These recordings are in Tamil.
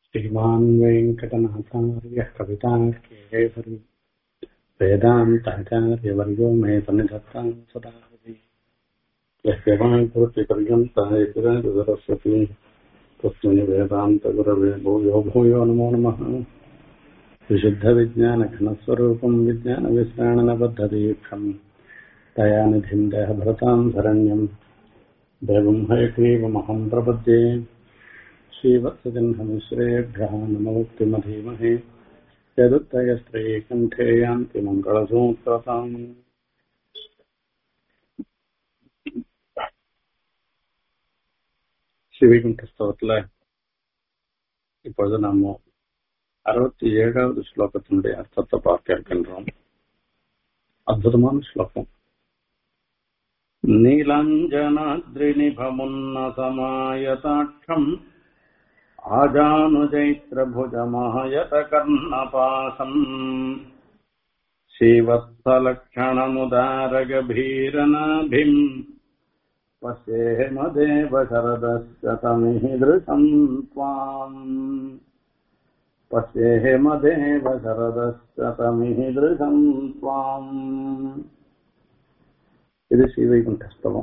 श्रीमान् वेङ्कटनाथार्यः कवितार्केसरि वेदान्ताचार्यवर्यो मे सन्निधत्ताम् सदा हृदि यस्य वाङ्कृतिपर्यन्ता सरस्वती तस्मै वेदान्तगुरवे भूयो भूयो नमो नमः विशुद्धविज्ञानघनस्वरूपम् विज्ञानविश्राणनबद्धदीक्षम् दयानिधिम् देहभृताम् शरण्यम् देवम् हयग्रीवमहम् प्रपद्ये श्रीवत्सजन्ममिश्रेभ्यः नमोक्तिमधीमहे यदुत्तयस्त्रीकण्ठे यान्ति मङ्गलसूत्रताम् ஸ்ரீவைகுண்டஸ்தவத்துல இப்பொழுது நாம அறுபத்தி ஏழாவது ஸ்லோகத்தினுடைய அர்த்தத்தை பார்க்க இருக்கின்றோம் அற்புதமான ஸ்லோகம் நீலஞ்சனாத்ரிநிபமுன்னசமாயதாட்சம் आजानुजैत्रभुजमायतकर्णपासम् श्रीवत्सलक्षणमुदारगभीरनाभिम् पश्येमदेव शरदस्य तमिदृशम् त्वाम् पश्येमदेव शरदस्य तमिदृशम् त्वाम् இது ஸ்ரீவைகுண்ட ஸ்தவம்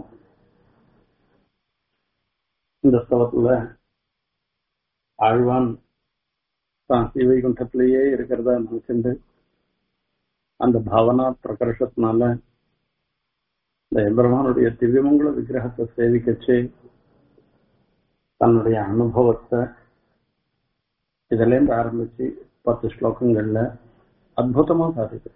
இந்த ஸ்தவத்துல ஆழ்வான் தான் ஸ்ரீவைகுண்டத்திலேயே இருக்கிறதா நினைச்சுண்டு அந்த பாவனா பிரகர்ஷத்தினால இந்த எம்பெருமானுடைய திவ்யமங்கல விக்கிரகத்தை சேவிக்கச்சு தன்னுடைய அனுபவத்தை இதிலேருந்து ஆரம்பிச்சு பத்து ஸ்லோகங்கள்ல அற்புதமா சாதிக்கிறது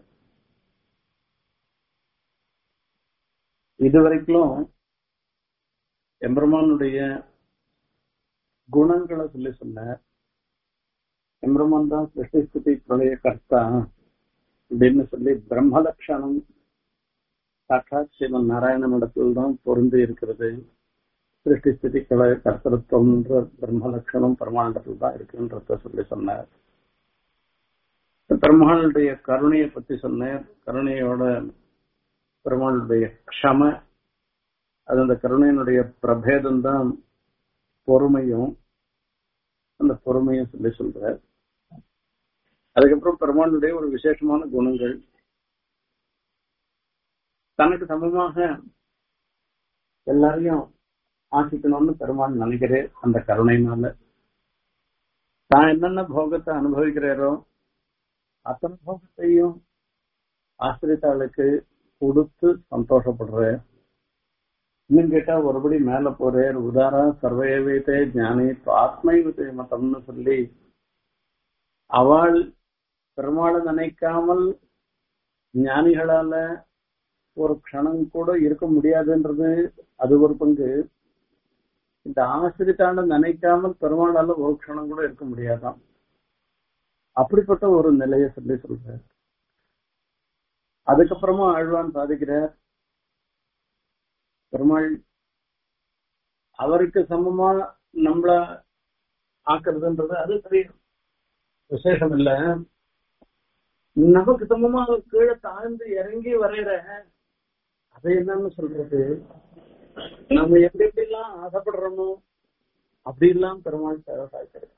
இதுவரைக்கும் எம்பெருமானுடைய குணங்களை சொல்லி சொன்னார் எம்பெருமான் தான் சிருஷ்டி ஸ்திதி பிரளய கர்த்தா அப்படின்னு சொல்லி பிரம்ம லட்சணம் சாட்சாத் சிவன் நாராயணன் இடத்தில் தான் பொருந்து இருக்கிறது சிருஷ்டி ஸ்திதி பிரளய கர்த்தத்துவம்ன்ற பிரம்ம லட்சணம் பெருமாண்டத்தில் தான் இருக்குன்றத சொல்லி சொன்னார் பெருமாளுடைய கருணையை பத்தி சொன்னார் கருணையோட பெருமாளுடைய க்ஷம அது அந்த கருணையினுடைய பிரபேதம் தான் பொறுமையும் அந்த பொறுமையும் சொல்லி சொல்ற அதுக்கப்புறம் பெருமானுடைய ஒரு விசேஷமான குணங்கள் தனக்கு சமமாக எல்லாரையும் ஆசிக்கணும்னு பெருமான் நினைக்கிறேன் அந்த கருணையினால தான் என்னென்ன போகத்தை அனுபவிக்கிறாரோ அத்தனை போகத்தையும் ஆசிரியத்தாளுக்கு கொடுத்து சந்தோஷப்படுற இன்னும் கேட்டா ஒருபடி மேல போறேன் உதாரா சர்வயவேதே ஞானி ஆத்மைவதே மதம்னு சொல்லி அவள் பெருமாளை நினைக்காமல் ஞானிகளால ஒரு க்ஷணம் கூட இருக்க முடியாதுன்றது அது ஒரு பங்கு இந்த ஆசிரித்தாண்ட நினைக்காமல் பெருமாளால ஒரு க்ஷணம் கூட இருக்க முடியாதான் அப்படிப்பட்ட ஒரு நிலையை சொல்லி சொல்ற அதுக்கப்புறமா ஆழ்வான் சாதிக்கிறார் பெருமாள் அவருக்கு சமமா நம்மள ஆக்குறதுன்றது அது பெரிய விசேஷம் இல்ல நமக்கு சமமா அவர் கீழே தாழ்ந்து இறங்கி வரைகிற அதை என்னன்னு சொல்றது நம்ம எப்படி எப்படி எல்லாம் ஆசைப்படுறோமோ அப்படி எல்லாம் பெருமாள் சேவை சாய்க்கிறது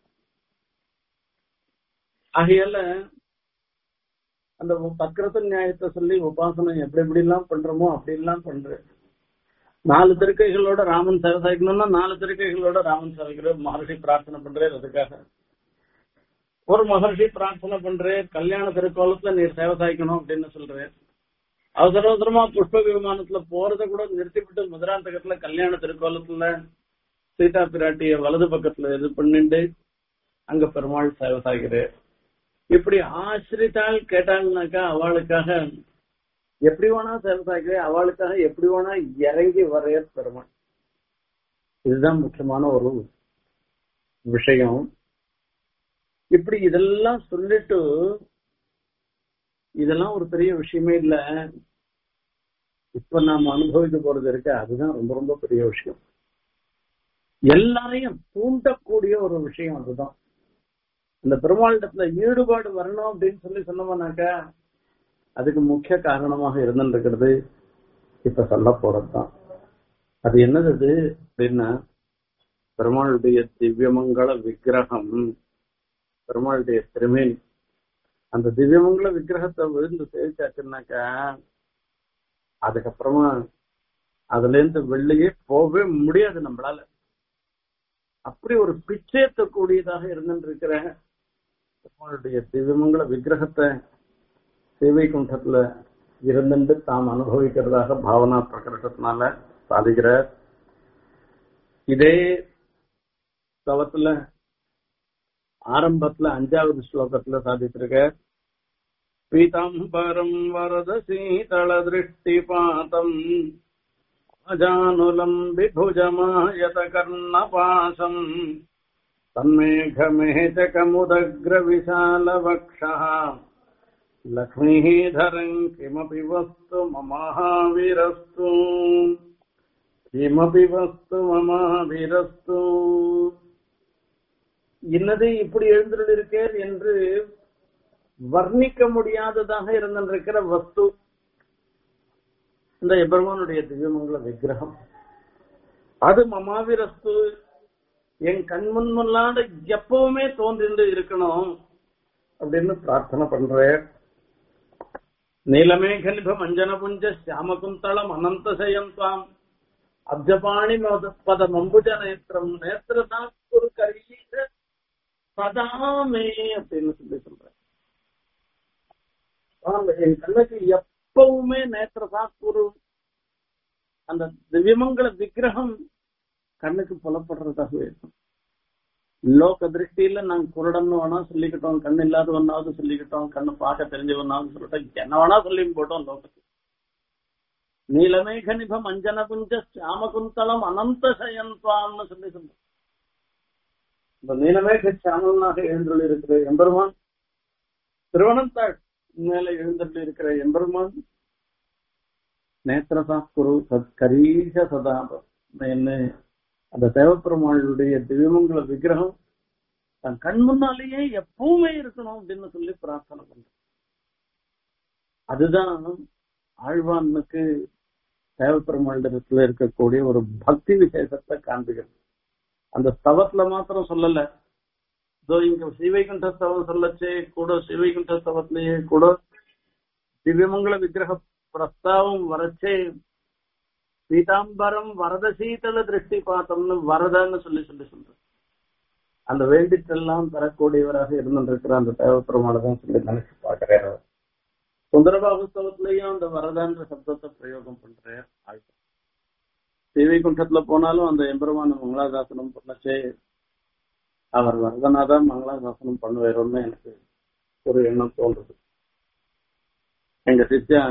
ஆகையால அந்த பக்கிரத்த நியாயத்தை சொல்லி உபாசனை எப்படி எப்படி எல்லாம் பண்றோமோ அப்படி எல்லாம் பண்றேன் நாலு திருக்கைகளோட ராமன் சேவை சாய்க்கணும்னா நாலு திருக்கைகளோட ராமன் சேவைக்கிற மகர்ஷி பிரார்த்தனை பண்றேன் அதுக்காக ஒரு மகர்ஷி பிரார்த்தனை பண்றேன் கல்யாண திருக்கோலத்துல நீர் சேவை சாய்க்கணும் அப்படின்னு சொல்றேன் அவசர அவசரமா புஷ்ப விமானத்துல போறத கூட நிறுத்திவிட்டு மதுராந்தகத்துல கல்யாண திருக்கோலத்துல சீதா பிராட்டிய வலது பக்கத்துல இது பண்ணிட்டு அங்க பெருமாள் சேவை சாய்கிறேன் இப்படி ஆசிரித்தாள் கேட்டாங்கனாக்கா அவளுக்காக எப்படி வேணா சேவை சாய்க்கிறேன் அவளுக்காக எப்படி வேணா இறங்கி வரைய பெருமாள் இதுதான் முக்கியமான ஒரு விஷயம் இப்படி இதெல்லாம் சொல்லிட்டு இதெல்லாம் ஒரு பெரிய விஷயமே இல்ல இப்ப நாம அனுபவிக்க போறது இருக்கு அதுதான் ரொம்ப ரொம்ப பெரிய விஷயம் எல்லாரையும் தூண்டக்கூடிய ஒரு விஷயம் அதுதான் இந்த பெருமாளிடத்துல ஈடுபாடு வரணும் அப்படின்னு சொல்லி சொன்னோம்னாக்கா அதுக்கு முக்கிய காரணமாக இருந்துருக்கிறது இப்ப சொல்ல போறதுதான் அது என்னது அது அப்படின்னா பெருமாளுடைய திவ்யமங்கள விக்கிரகம் பெருமாளுடைய திருமேனி அந்த திவ்யமங்கல விக்கிரகத்தை விழுந்து சேவிச்சாச்சுன்னாக்கா அதுக்கப்புறமா அதுல இருந்து வெளியே போகவே முடியாது நம்மளால அப்படி ஒரு பிச்சேத்தக்கூடியதாக இருந்துருக்கிற பெருமாளுடைய திவ்யமங்கல விக்கிரகத்தை சேவை குண்டத்துல இருந்துட்டு தாம் அனுபவிக்கிறதாக பாவனா பிரகடனத்தினால சாதிக்கிறார் இதே தவத்துல ஆரம்பத்துல அஞ்சாவது ஸ்லோகத்துல சாதித்திருக்க பீதாம்பரம் வரத சீதள திருஷ்டிபாதம் அஜானுலம் விபுஜமாயத கர்ணபாசம் தன்மேகமேஜகமுதக்ர விசால வக்ஷः லக்ஷ்மீதரங் கிமபி வஸ்து மமாவிரஸ்து கிமபி வஸ்து மமாவிரஸ்து இன்னது இப்படி எழுந்திருக்கேன் என்று வர்ணிக்க முடியாததாக இருந்திருக்கிற வஸ்து இந்த எபெருமானுடைய திவ்யமங்கல விக்கிரகம் அது மமாவிரஸ்து என் கண்முன் முன்னாடி எப்பவுமே தோன்றிண்டு இருக்கணும் அப்படின்னு பிரார்த்தனை பண்றேன் நீலமேகலிப மஞ்சன புஞ்ச சியாமகுந்தளம் அனந்த சயந்தாம் அப்ஜபாணி பத மம்புஜ நேத்திரம் நேத்திரதான் ஒரு கரீச சதாமே அப்படின்னு சொல்லி சொல்றேன் என் கண்ணுக்கு எப்பவுமே நேத்திரதா குரு அந்த திவ்யமங்கல விக்கிரகம் கண்ணுக்கு புலப்படுறதாக இருக்கும் லோக திருஷ்டியில நாங்க குருடன்னு வேணா சொல்லிக்கிட்டோம் கண் இல்லாதவனாவது சொல்லிக்கிட்டோம் கண்ணு பார்க்க தெரிஞ்சவனாவது சொல்லிட்டோம் என்ன வேணா சொல்லி போட்டோம் லோகத்துக்கு நீலமேக நிபம் அஞ்சன குஞ்ச சாமகுந்தளம் அனந்த சயன்பான்னு சொல்லி சொல்றோம் இந்த நீலமேக சாமலனாக எழுந்துள்ள இருக்கிற எம்பெருமான் திருவனந்தாள் மேல எழுந்துள்ள இருக்கிற எம்பெருமான் நேத்திரசா குரு கரீஷ சதாபம் என்ன அந்த தேவப்பெருமாளுடைய திவ்யமங்கல விக்கிரகம் தன் கண் முன்னாலேயே எப்பவுமே இருக்கணும் அப்படின்னு சொல்லி பிரார்த்தனை பண்ற அதுதான் ஆழ்வானுக்கு தேவப்பெருமாளிடத்துல இருக்கக்கூடிய ஒரு பக்தி விசேஷத்தை காண்பிக்கிறது அந்த ஸ்தவத்துல மாத்திரம் சொல்லல இதோ இங்க ஸ்ரீவைகுண்ட ஸ்தவம் சொல்லச்சே கூட ஸ்ரீவைகுண்ட ஸ்தவத்திலேயே கூட திவ்யமங்கல விக்கிரக பிரஸ்தாவம் வரச்சே பீதாம்பரம் வரத சீதள திருஷ்டி பார்த்தோம்னு வரதன்னு சொல்லி சொல்லி சொல்றேன் அந்த வேண்டிட்டெல்லாம் தரக்கூடியவராக இருந்திருக்கிற அந்த தேவப்பெருமானை தான் சொல்லி நினைச்சு பாக்குறாரு சுந்தரபாபுஸ்தவத்திலையும் அந்த வரதான்ற சப்தத்தை பிரயோகம் பண்றார் ஆழ்வார் ஸ்ரீவைகுண்டத்துல போனாலும் அந்த எம்பெருமான மங்களாதாசனம் பண்ணச்சே அவர் வரதனாதான் மங்களாதாசனம் பண்ணுவாரோன்னு எனக்கு ஒரு எண்ணம் தோன்றுது எங்க சித்தியா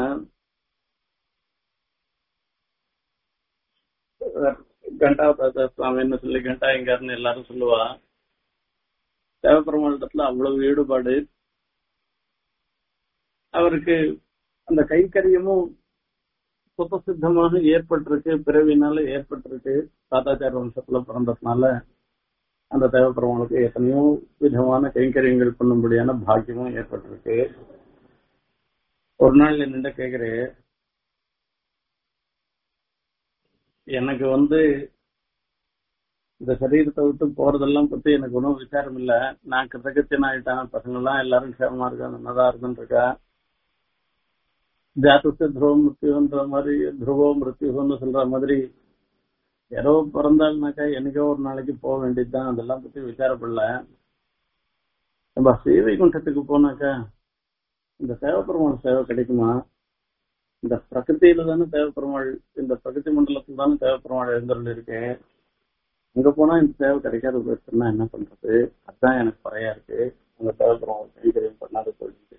கண்டா சுவாமின்னு சொல்லி கண்டா எங்காருன்னு எல்லாரும் சொல்லுவா தேவப்பெருமாளத்துல அவ்வளவு ஈடுபாடு அவருக்கு அந்த கைக்கரியமும் சுத்தசித்தமாக ஏற்பட்டிருக்கு பிறவினால ஏற்பட்டிருக்கு தாத்தாச்சார வம்சத்துல பிறந்ததுனால அந்த தேவப்பெருமாளுக்கு எத்தனையோ விதமான கைங்கரியங்கள் பண்ணும்படியான பாக்கியமும் ஏற்பட்டிருக்கு ஒரு நாள் என்னண்ட கேக்குறேன் எனக்கு வந்து இந்த சரீரத்தை விட்டு போறதெல்லாம் பத்தி எனக்கு ஒன்றும் விசாரம் இல்ல நான் கிருத்தகத்தியன் ஆயிட்டேன் பசங்க எல்லாம் எல்லாரும் க்ஷேமமா இருக்காங்க நல்லா இருந்துருக்கா ஜாத்தத்து துருவ மிருத்யுன்ற மாதிரி துருவோ மிருத்யுன்னு சொல்ற மாதிரி யாரோ பிறந்தாள்னாக்கா என்னைக்கோ ஒரு நாளைக்கு போக வேண்டியதுதான் அதெல்லாம் பத்தி விசாரப்படல நம்ம ஸ்ரீவைகுண்டத்துக்கு போனாக்கா இந்த தேவப்பெருமாள் சேவை கிடைக்குமா இந்த பிரகிருத்தியில தானே தேவப்பெருமாள் இந்த பிரகிருதி மண்டலத்துல தானே தேவப்பெருமாள் எழுந்தருள் இருக்கேன் அங்க போனா இந்த தேவை கிடைக்காத போயிடுச்சுன்னா என்ன பண்றது அதுதான் எனக்கு குறையா இருக்கு அங்க தேவப்பெருமாள் கைகரியம் பண்ணாத போயிடுச்சு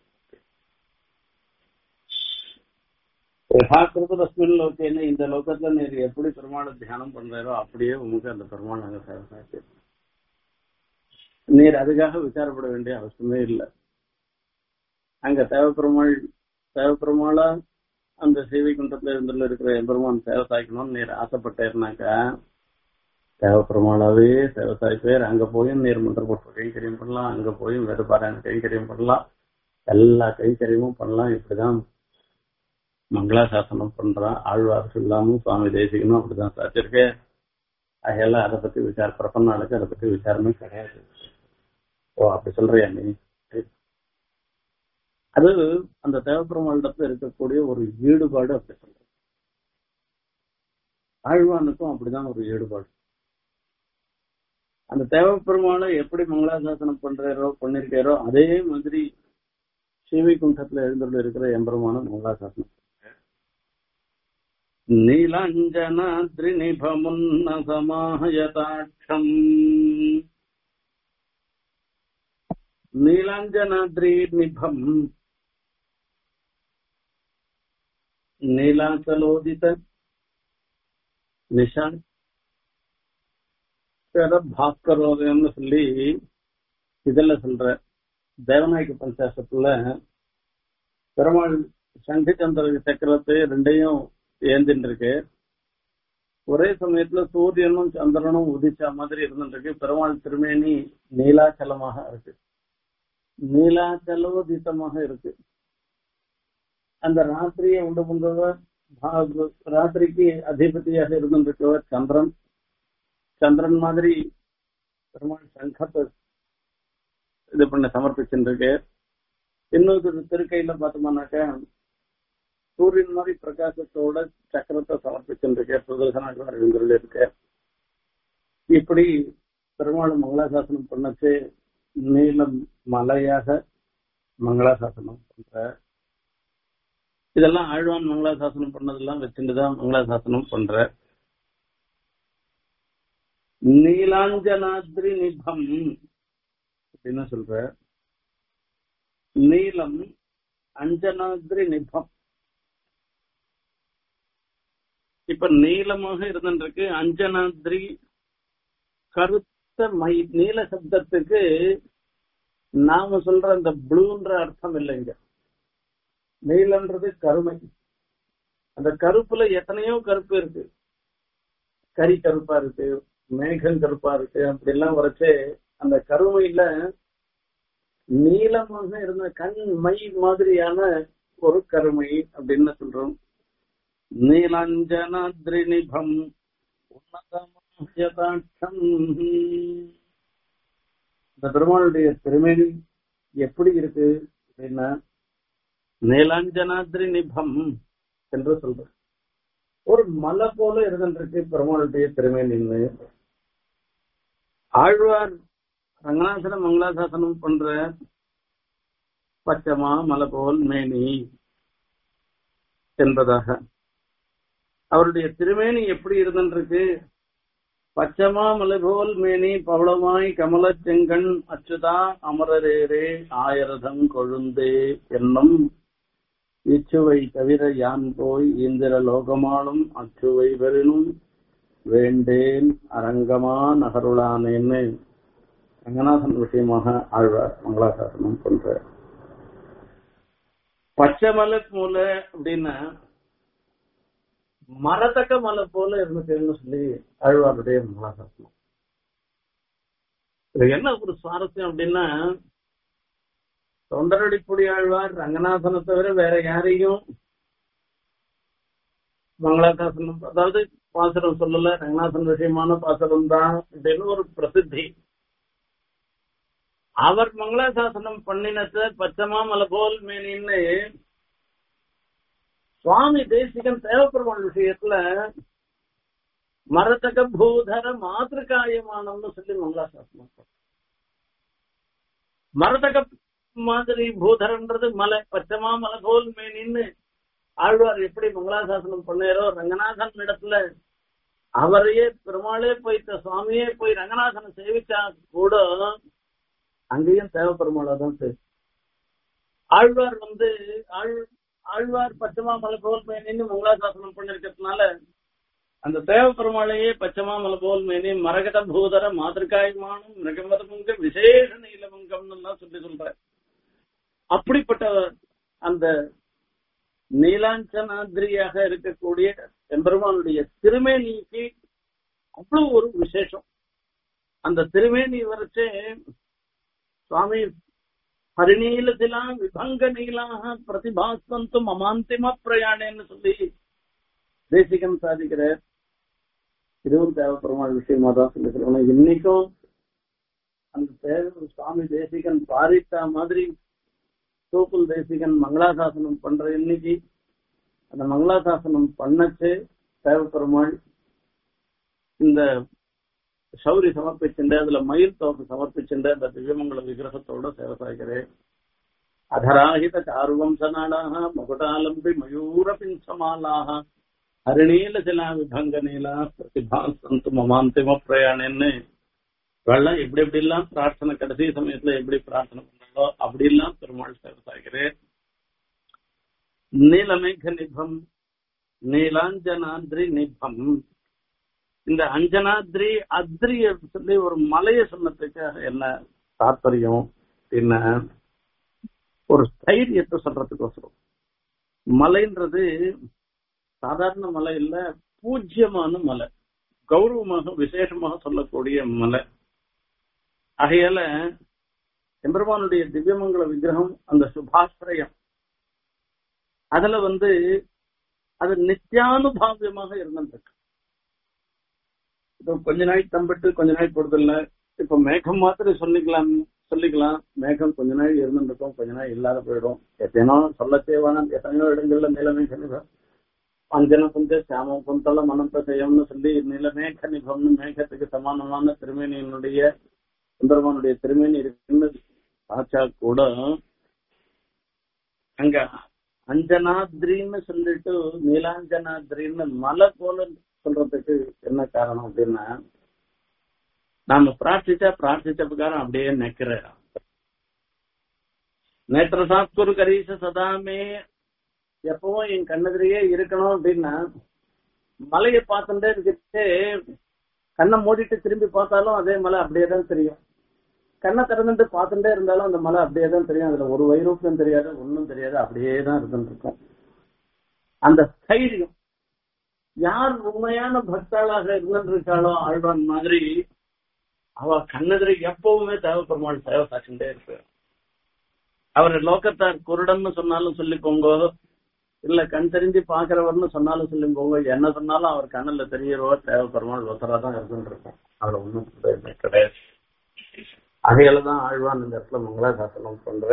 கிருபதஸ்மின் லோக்கேன்னு இந்த லோகத்துல நீர் எப்படி பெருமாளை தியானம் பண்றாரோ அப்படியே உங்களுக்கு அந்த பெருமாள் அங்க சேவை நீர் அதுக்காக விசாரப்பட வேண்டிய அவசியமே இல்லை அங்க தேவப்பெருமாள் தேவப்பெருமாளா அந்த சேவை குண்டத்துல இருந்துள்ள இருக்கிற எம்பெருமான் சேவை சாய்க்கணும்னு நீர் ஆசைப்பட்டேருனாக்கா தேவப்பெருமாளாவே சேவை சாய்ப்பேர் அங்க போயும் நீர் மந்திர போட்டு கைங்கரியம் பண்ணலாம் அங்க போயும் வேறு பாராயண கைங்கரியம் பண்ணலாம் எல்லா கைங்கரியமும் பண்ணலாம் இப்படிதான் மங்களாசாசனம் பண்றான் ஆழ்வார் சொல்லாமும் சுவாமி தேசிகனும் அப்படிதான் சாச்சிருக்கேன் அதையெல்லாம் அதை பத்தி விசார பிரபன்னாளுக்கு அதை பத்தி விசாரமே கிடையாது ஓ அப்படி சொல்றியா நீ அது அந்த தேவப்பெருமாளிடத்துல இருக்கக்கூடிய ஒரு ஈடுபாடு அப்படி சொல்ற ஆழ்வானுக்கும் அப்படிதான் ஒரு ஈடுபாடு அந்த தேவப்பெருமாளை எப்படி மங்களாசாசனம் பண்றாரோ பண்ணிருக்காரோ அதே மாதிரி ஸ்ரீவைகுண்டத்துல எழுந்துள்ள இருக்கிற எம்பெருமான மங்களாசாசனம் நீலாஞ்சனாத்ரிநிபமுன்ன சமாஹயதாட்சம் நீலாஞ்சனாத்ரி நிபம் நீலாச்சலோதித நிஷா பாஸ்கரோதயம்னு சொல்லி இதுல சொல்ற தேவநாயக பஞ்சாசத்துல பெருமாள் சங்கச்சந்திர சக்கரத்தை ரெண்டையும் ஏந்தின்னு இருக்கு ஒரே சமயத்துல சூரியனும் சந்திரனும் உதிச்ச மாதிரி இருந்துருக்கு பெருமாள் திருமேனி நீலாச்சலமாக இருக்கு நீலாச்சலோதித்தமாக இருக்கு அந்த ராத்திரியை உண்டு பண்றவர் ராத்திரிக்கு அதிபதியாக இருந்திருக்கவர் சந்திரன் சந்திரன் மாதிரி பெருமாள் சங்கத்தை இது பண்ண சமர்ப்பிச்சுருக்கு இன்னொரு திருக்கையில பார்த்தோம்னாக்கா சூரியன் மாதிரி பிரகாசத்தோட சக்கரத்தை சமர்ப்பிச்சுருக்கு சுதர்சனாக எழுந்துள்ள இருக்க இப்படி பெருமாள் மங்களாசாசனம் பண்ணச்சு நீளம் மலையாக மங்களாசாசனம் பண்ற இதெல்லாம் ஆழ்வான் மங்களாசாசனம் பண்ணதெல்லாம் வச்சுட்டுதான் மங்களாசாசனம் பண்ற நீலாஞ்சனாத்ரி நிபம் அப்படின்னு சொல்ற நீலம் அஞ்சனாத்ரி நிபம் இப்ப நீளமாக இருந்துருக்கு அஞ்சனாத்ரி கருத்த மை நீல சப்தத்துக்கு நாம சொல்ற அந்த ப்ளூன்ற அர்த்தம் இல்லைங்க நீலன்றது கருமை அந்த கருப்புல எத்தனையோ கருப்பு இருக்கு கறி கருப்பா இருக்கு மேகம் கருப்பா இருக்கு அப்படி எல்லாம் வரைச்சு அந்த கருமையில நீளமாக இருந்த கண் மை மாதிரியான ஒரு கருமை அப்படின்னு சொல்றோம் நீலாஞ்சனாத்ரிநிபம் உன்னதமாட்சம் இந்த பெருமாளுடைய திருமேனி எப்படி இருக்கு அப்படின்னா நீலாஞ்சனாத்ரி நிபம் என்று சொல்ற ஒரு மலை போல இருந்துருக்கு பெருமாளுடைய திருமேனின்னு ஆழ்வார் ரங்கநாசன மங்களாசாசனம் பண்ற பச்சமா மலை போல் மேனி என்பதாக அவருடைய திருமேனி எப்படி இருந்துருக்கு பச்சமா மலை போல் மேனி பவளமாய் கமல செங்கண் அச்சுதா அமரரேரே ஆயிரதம் கொழுந்தே என்னும் இச்சுவை தவிர யான் போய் இந்திர லோகமாலும் அச்சுவை பெறினும் வேண்டேன் அரங்கமா நகருளானேன்னு ரங்கநாதன் விஷயமாக ஆழ்வார் மங்களாசாசனம் பண்ற பச்சை மலை போல அப்படின்னா மரத்தக்க மலை போல இருந்துச்சுன்னு சொல்லி ஆழ்வாருடைய மங்களாசாசனம் இது என்ன ஒரு சுவாரஸ்யம் அப்படின்னா தொண்டரடிப்புடி ஆழ்வார் ரங்கநாதனை தவிர வேற யாரையும் மங்களாசாசனம் அதாவது பாசுரம் சொல்லல ரங்கநாதன் விஷயமான பாசுரம் தான் அப்படின்னு ஒரு பிரசித்தி அவர் மங்களாசாசனம் பண்ணினத பச்சமா மலை போல் மேனின்னு சுவாமி தேசிகன் தேவப்பெருமாள் விஷயத்துல மரத்தக பூதர மாதிரிகாயமானம்னு சொல்லி மங்களாசாசனம் மரத்தக மாதிரி பூதரன்றது மலை பச்சமா மலை போல் மேனின்னு ஆழ்வார் எப்படி மங்களாசாசனம் பண்ணாரோ ரங்கநாதன் இடத்துல அவரையே பெருமாளே போய் சுவாமியே போய் ரங்கநாதனை சேவிச்சா கூட அங்கேயும் தேவ பெருமாளா தான் சேவி ஆழ்வார் வந்து ஆழ் ஆழ்வார் பச்சமா மலை போல் மேனின்னு மங்களாசாசனம் பண்ணிருக்கிறதுனால அந்த தேவ பெருமாளையே பச்சமா மலை போல் மேனி மரகத பூதர மாதிரிகாயமானும் மிருகமதமுங்க விசேஷ நீலமங்கம்னு எல்லாம் சொல்லி சொல்ற அப்படிப்பட்ட அந்த நீலாஞ்சனாதிரியாக இருக்கக்கூடிய எம்பெருமானுடைய திருமேனிக்கு அவ்வளவு ஒரு விசேஷம் அந்த திருமேனி வரைச்சே சுவாமி ஹரிநீலத்திலா விபங்க நீலாக பிரதிபாசந்து மமாந்திம பிரயாணேன்னு சொல்லி தேசிகன் சாதிக்கிற இதுவும் தேவ பெருமாள் விஷயமா தான் சொல்லி சொல்லணும் இன்னைக்கும் அந்த தேவர் சுவாமி தேசிகன் பாரித்தா மாதிரி தூக்குல் தேசிகன் மங்களாசாசனம் பண்ற இன்னைக்கு அந்த மங்களாசாசனம் பண்ணச்சு தேவப்பெருமாள் இந்த சௌரி சமர்ப்பிச்சுண்டு அதுல மயில் தோப்பு சமர்ப்பிச்சுண்டு அந்த திவ்யமங்கல விக்கிரகத்தோட சேவை சாய்க்கிறேன் అధరాహిత చారువంశనాళాः మకుటాలంబి మయూర పింఛమాలాः హరిణీల శిలా విభంగ నీలా ప్రతిభా సంతు మమాంతిమ ప్రయాణன்னு வெள்ளம் எப்படி எப்படி எல்லாம் பிரார்த்தனை கடைசி சமயத்துல எப்படி பிரார்த்தனை பண்ணாலோ அப்படி எல்லாம் பெருமாள் சேவை சாய்கிறேன் நீலமேக நிபம் நீலாஞ்சனாத்ரி நிபம் இந்த அஞ்சனாத்ரி அத்ரிய சொல்லி ஒரு மலையை சொன்னதுக்கு என்ன தாற்பயம் என்ன ஒரு தைரியத்தை சொல்றதுக்கோசரம் மலைன்றது சாதாரண மலை இல்ல பூஜ்யமான மலை கௌரவமாக விசேஷமாக சொல்லக்கூடிய மலை ஆகையால எம்பெருமானுடைய திவ்யமங்கல விக்கிரகம் அந்த சுபாஸ்ரயம் அதுல வந்து அது நித்தியானுபாவியமாக இருந்திருக்கு இப்போ கொஞ்ச நாள் தம்பிட்டு கொஞ்ச நாள் போடுறதில்ல இப்ப மேகம் மாத்திரம் சொல்லிக்கலாம் சொல்லிக்கலாம் மேகம் கொஞ்ச நாள் இருந்துருக்கும் கொஞ்ச நாள் இல்லாத போயிடும் எத்தனையோ சொல்ல தேவான எத்தனையோ இடங்கள்ல நிலைமை சொல்லுவேன் அஞ்சன குந்த சாமம் குந்தள மனந்த செய்யம்னு சொல்லி நிலமேக நிபம்னு மேகத்துக்கு சமானமான திருமேனியினுடைய சுந்தரமானுடைய திருமேனி இருக்குன்னு ஆச்சா கூட அங்க அஞ்சனாத்ரின்னு சொல்லிட்டு நீலாஞ்சனாத்ரின்னு மலை போல சொல்றதுக்கு என்ன காரணம் அப்படின்னா நாம பிரார்த்திச்சா பிரார்த்திச்ச பிரகாரம் அப்படியே நிக்கிற நேத்திர சாத்குரு கரீச சதாமே எப்பவும் என் கண்ணெதிரியே இருக்கணும் அப்படின்னா மலையை பார்த்துட்டே இருக்கிட்டு கண்ணை மூடிட்டு திரும்பி பார்த்தாலும் அதே மலை அப்படியே தான் தெரியும் கண்ணை திறந்துட்டு பார்த்துட்டே இருந்தாலும் அந்த மலை அப்படியே தான் தெரியும் அதுல ஒரு வைரூப்பியம் தெரியாது ஒன்றும் தெரியாது அப்படியே தான் இருந்துட்டு இருக்கும் அந்த தைரியம் யார் உண்மையான பக்தாளாக இருந்துட்டு இருக்காளோ ஆழ்வான் மாதிரி அவ கண்ணெதிரை எப்பவுமே தேவப்பெருமாள் சேவை சாட்சிண்டே இருக்கு அவர் லோக்கத்தார் குருடன்னு சொன்னாலும் சொல்லி போங்க இல்ல கண் தெரிஞ்சு பாக்குறவர்னு சொன்னாலும் சொல்லி போங்க என்ன சொன்னாலும் அவர் கண்ணுல தெரியறவர் தேவப்பெருமாள் ஒத்தரா தான் இருக்குன்னு இருக்கும் அதுல ஒண்ணும் கிடையாது அதையில தான் ஆழ்வான் இந்த இடத்துல மங்களாசாசனம் பண்ற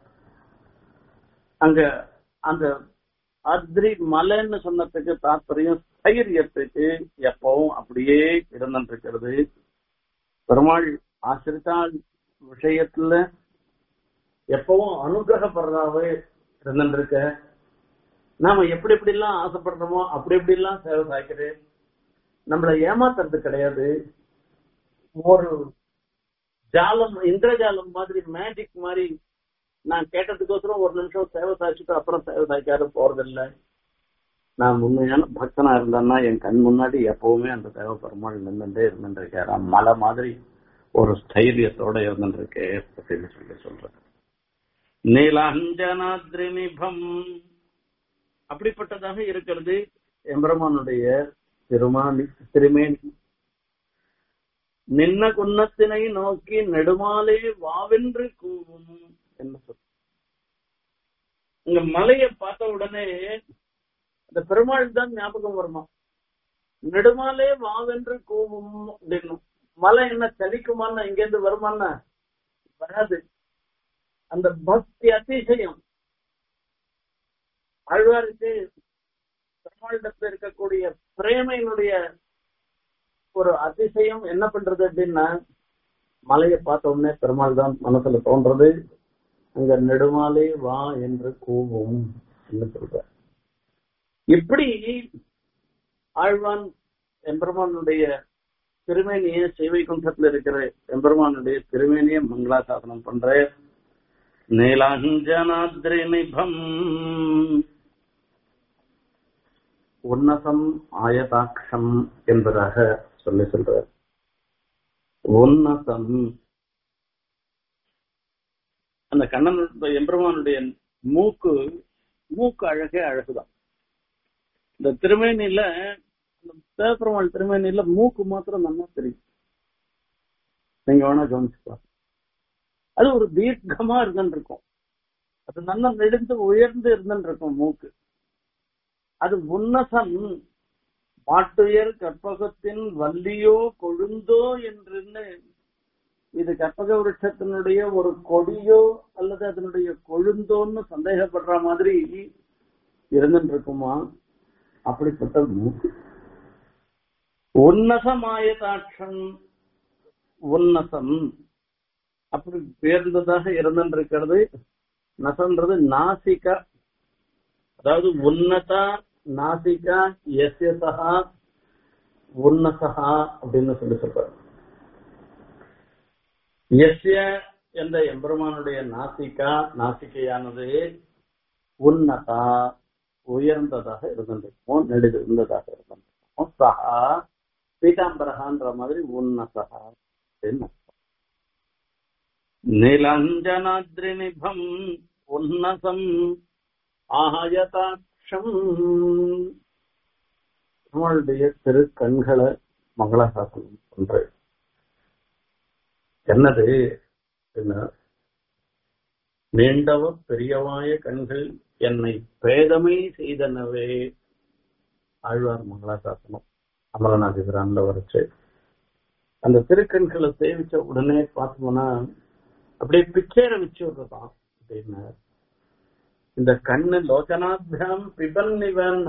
அங்க அந்த அத்ரி மலைன்னு சொன்னதுக்கு தாற்பயம் தைரியத்துக்கு எப்பவும் அப்படியே இருந்துட்டு இருக்கிறது பெருமாள் ஆசிரித்தாள் விஷயத்துல எப்பவும் அனுகிரகப்படுறாவே இருந்துருக்க நாம எப்படி எப்படி எல்லாம் ஆசைப்படுறோமோ அப்படி எப்படி எல்லாம் சேவை சாய்க்கிறேன் நம்மள ஏமாத்துறது கிடையாது ஒரு ஜாலம் இந்திரஜாலம் மாதிரி மேஜிக் மாதிரி நான் கேட்டதுக்கோசரம் ஒரு நிமிஷம் சேவை சாய்ச்சிட்டு அப்புறம் சேவை சாய்க்காத போறதில்லை நான் உண்மையான பக்தனா இருந்தேன்னா என் கண் முன்னாடி எப்பவுமே அந்த தேவ பெருமாள் நின்றுட்டே இருந்துருக்காரு மலை மாதிரி ஒரு ஸ்தைரியத்தோட இருந்துருக்கு அப்படின்னு சொல்லி சொல்றேன் நீலாஞ்சனாத்ரி நிபம் அப்படிப்பட்டதாக இருக்கிறது எம்பெருமானுடைய திருமாலி திருமேனி நின்ன குன்னத்தினை நோக்கி நெடுமாலே வாவென்று கூவும் என்ன சொல் இங்க மலையை பார்த்த உடனே அந்த பெருமாள் தான் ஞாபகம் வருமா நெடுமாலே வாவென்று கூவும் அப்படின்னு மலை என்ன சலிக்குமான்னு இங்கேருந்து வருமான்னா வராது அந்த பக்தி அதிசயம் ஆழ்வாருக்கு பெருமாளிடத்துல இருக்கக்கூடிய பிரேமையினுடைய ஒரு அதிசயம் என்ன பண்றது அப்படின்னா மலையை பார்த்த உடனே பெருமாள் தான் மனசுல தோன்றது அங்க நெடுமாலே வா என்று கூவும் என்று சொல்ற இப்படி ஆழ்வான் எம்பெருமானுடைய திருமேனிய சேவை குண்டத்துல இருக்கிற எம்பெருமானுடைய திருமேனிய மங்களாசாசனம் பண்ற நீலாஞ்சனாத்ரி நிபம் உன்னதம் ஆயதாட்சம் என்பதாக சொல்லி சொல்றார் உன்னதம் அந்த கண்ணன் எம்பெருமானுடைய மூக்கு மூக்கு அழகே அழகுதான் இந்த திருமேனில தேவப்பெருமாள் திருமேனில மூக்கு மாத்திரம் நல்லா தெரியும் நீங்க வேணா கவனிச்சுப்பா அது ஒரு தீர்க்கமா இருந்துட்டு இருக்கும் அது நல்லா நெடுந்து உயர்ந்து இருந்துட்டு இருக்கும் மூக்கு அது உன்னசம் மாட்டுயர் கற்பகத்தின் வள்ளியோ கொழுந்தோ என்று இது கற்பக விருட்சத்தினுடைய ஒரு கொடியோ அல்லது அதனுடைய கொழுந்தோன்னு சந்தேகப்படுற மாதிரி இருந்துட்டு இருக்குமா அப்படிப்பட்ட மூக்கு உன்னசமாயதாட்சம் உன்னசம் அப்படி உயர்ந்ததாக இருந்திருக்கிறது நசன்றது நாசிகா அதாவது உன்னதா நாசிகா எஸ்யசா உன்னசகா அப்படின்னு சொல்லி சொல்றாரு எஸ்ய என்ற எம்பெருமானுடைய நாசிகா நாசிகையானது உன்னதா உயர்ந்ததாக இருந்திருக்கும் நெடுது இருந்ததாக இருந்திருக்கும் சஹா பீதாம்பரகான்ற மாதிரி உன்னசகா அப்படின்னு நிலஞ்சனாத்ரிநிபம் உன்னசம் ஆயதாட்சம் நம்மளுடைய திரு கண்களை மங்களஹாசனம் பண்ற என்னது என்ன நீண்டவ பெரியவாய கண்கள் என்னை பேதமை செய்தனவே ஆழ்வார் மங்களாசாசனம் அமரநாதிபிரான்ல வரைச்சு அந்த திருக்கண்களை சேவிச்ச உடனே பார்த்தோம்னா அப்படியே பிச்சேர வச்சு விடுறதான் அப்படின்னு இந்த கண்ணு லோச்சனாபியாம் பிபன் இவன்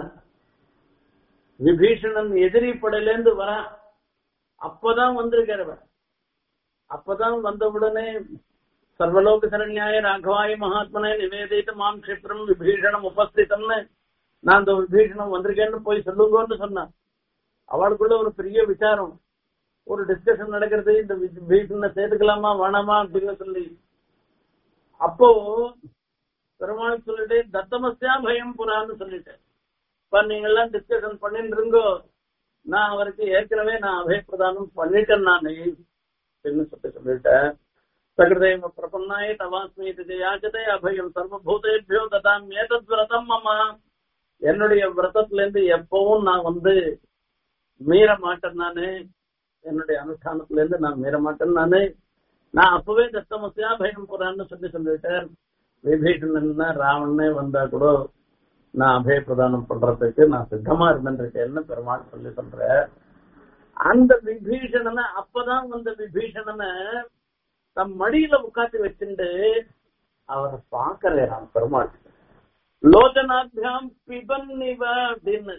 விபீஷணன் எதிரி படையிலேருந்து வர அப்பதான் வந்திருக்கிறவன் அப்பதான் வந்தவுடனே சர்வலோக சரண்யாய ராகவாய மகாத்மனை நிவேதித்து மாம் கஷிப்ரம் விபீஷணம் உபஸ்திதம்னு நான் அந்த விபீஷணம் வந்திருக்கேன்னு போய் சொல்லுங்கன்னு சொன்னான் அவளுக்குள்ள ஒரு பெரிய விசாரம் ஒரு டிஸ்கஷன் நடக்கிறது இந்த விபீஷணனை சேர்த்துக்கலாமா வேணாமா அப்படின்னு சொல்லி அப்போ பெருமாள் சொல்லிட்டு தத்தமஸ்யா பயம் புறான்னு சொல்லிட்டேன் இப்ப நீங்க எல்லாம் டிஸ்கஷன் பண்ணிட்டு இருங்கோ நான் அவருக்கு ஏற்கனவே நான் அபயப்பிரதானம் பண்ணிட்டேன் நான் அப்படின்னு சொல்லி சொல்லிட்டேன் சகிருதேவ பிரபன்னாய தவாஸ்மி யாச்சதே அபயம் சர்வபூதேபியோ ததாம் ஏதத் விரதம் அம்மா என்னுடைய விரதத்துல இருந்து எப்பவும் நான் வந்து மீற மாட்டேன் நானு என்னுடைய அனுஷ்டானத்துல இருந்து நான் மீற மாட்டேன் நானு நான் அப்பவே தத்தமசியா பயம் போறான்னு சொல்லி சொல்லிட்டேன் விபீஷணன் ராவணனே வந்தா கூட நான் அபய பிரதானம் பண்றதுக்கு நான் சித்தமா இருந்திருக்கேன்னு பெருமாள் சொல்லி சொல்றேன் அந்த விபீஷணனை அப்பதான் வந்த விபீஷணனை தம் மடியில உட்காந்து வச்சுட்டு அவரை பாக்குறான் பெருமாள் லோச்சனாபியாம் பிபன் இவ அப்படின்னு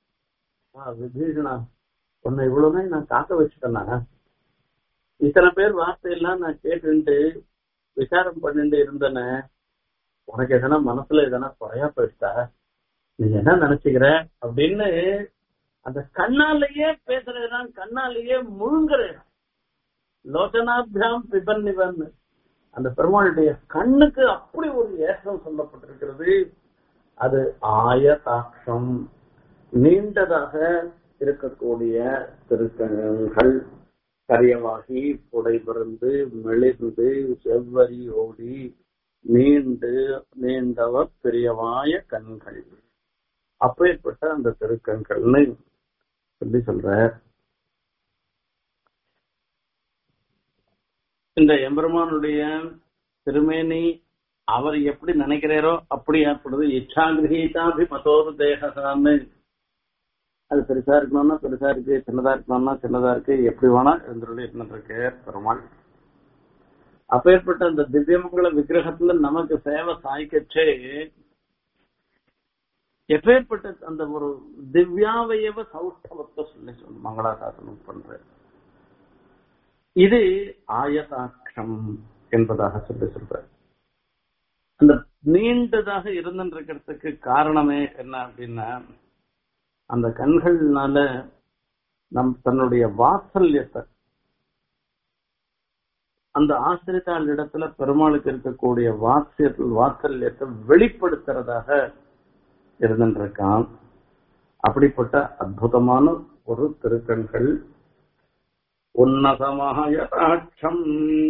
விபீஷணா உன்னை இவ்வளவு நான் காக்க வச்சுட்டேனா இத்தனை பேர் வார்த்தையெல்லாம் நான் கேட்டுட்டு விசாரம் பண்ணிட்டு இருந்தேனே உனக்கு எதனா மனசுல எதனா குறையா போயிட்டா நீ என்ன நினைச்சுக்கிற அப்படின்னு அந்த கண்ணாலேயே பேசுறதுதான் கண்ணாலேயே முழுங்குறேன் லோச்சனாபியாம் பிபன் நிவன் அந்த பெருமாளுடைய கண்ணுக்கு அப்படி ஒரு ஏற்றம் சொல்லப்பட்டிருக்கிறது அது ஆயதாட்சம் நீண்டதாக இருக்கக்கூடிய திருக்கங்கள் கரியவாகி புடைபிறந்து மெளிர்ந்து செவ்வரி ஓடி நீண்டு நீண்டவ பெரியவாய கண்கள் அப்பேற்பட்ட அந்த திருக்கண்கள்னு சொல்லி சொல்ற இந்த எம்பெருமானுடைய திருமேனி அவர் எப்படி நினைக்கிறாரோ அப்படி ஏற்படுது இச்சாகிரகீதாபி மதோரு தேகசான்னு அது பெருசா இருக்கணும்னா பெருசா இருக்கு சின்னதா இருக்கணும்னா சின்னதா இருக்கு எப்படி வேணா இருந்துள்ள இருந்துருக்கு பெருமாள் அப்பேற்பட்ட அந்த திவ்யமங்கல விக்கிரகத்துல நமக்கு சேவை சாய்க்கச்சே எப்பேற்பட்ட அந்த ஒரு திவ்யாவயவ சௌஷ்டவத்தை சொல்லி சொல்லு மங்களாசாசனம் பண்ற இது ஆயதாட்சம் என்பதாக சொல்லி சொல்ற அந்த நீண்டதாக இருந்துருக்கிறதுக்கு காரணமே என்ன அப்படின்னா அந்த கண்கள்னால நம் தன்னுடைய வாத்சல்யத்தை அந்த ஆசிரித்தாள் இடத்துல பெருமாளுக்கு இருக்கக்கூடிய வாத்சிய வாத்சல்யத்தை வெளிப்படுத்துறதாக இருந்துருக்கான் அப்படிப்பட்ட அற்புதமான ஒரு திருக்கண்கள் உன்னதமாயதாட்சம்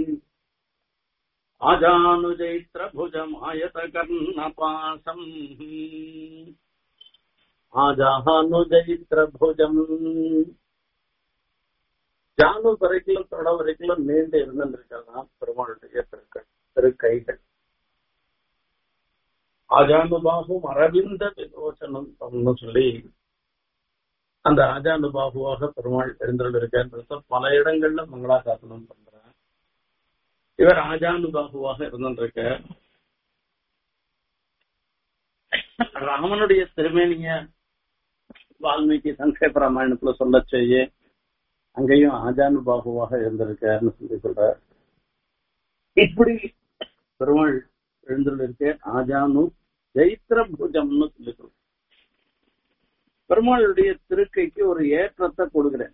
ஆஜானுஜைத்ரபுஜமாயத கர்ணபாசம் ஆஜானுஜைத்ரபுஜம் ஜானு வரைக்கும் தொட வரைக்கும் நீண்டு இருந்திருக்கலாம் பெருமாளுடைய திருக்கண் திருக்கைகள் ஆஜானுபாகும் அரவிந்த விமோசனம் சொல்லி அந்த ஆஜானுபாகுவாக பெருமாள் எழுந்தருள் இருக்கார் பல இடங்கள்ல மங்களாசாசனம் பண்றேன் இவர் ஆஜானுபாகுவாக இருந்திருக்க ராமனுடைய திருமேனிய வால்மீகி சங்கேப ராமாயணத்துல சொல்ல செய்ய அங்கேயும் ஆஜானுபாகுவாக இருந்திருக்காருன்னு சொல்லி சொல்ற இப்படி பெருமாள் எழுந்துள்ள ஆஜானு ஜெயித்திர பூஜம்னு சொல்லி சொல்ற பெருமாளுடைய திருக்கைக்கு ஒரு ஏற்றத்தை கொடுக்கிறேன்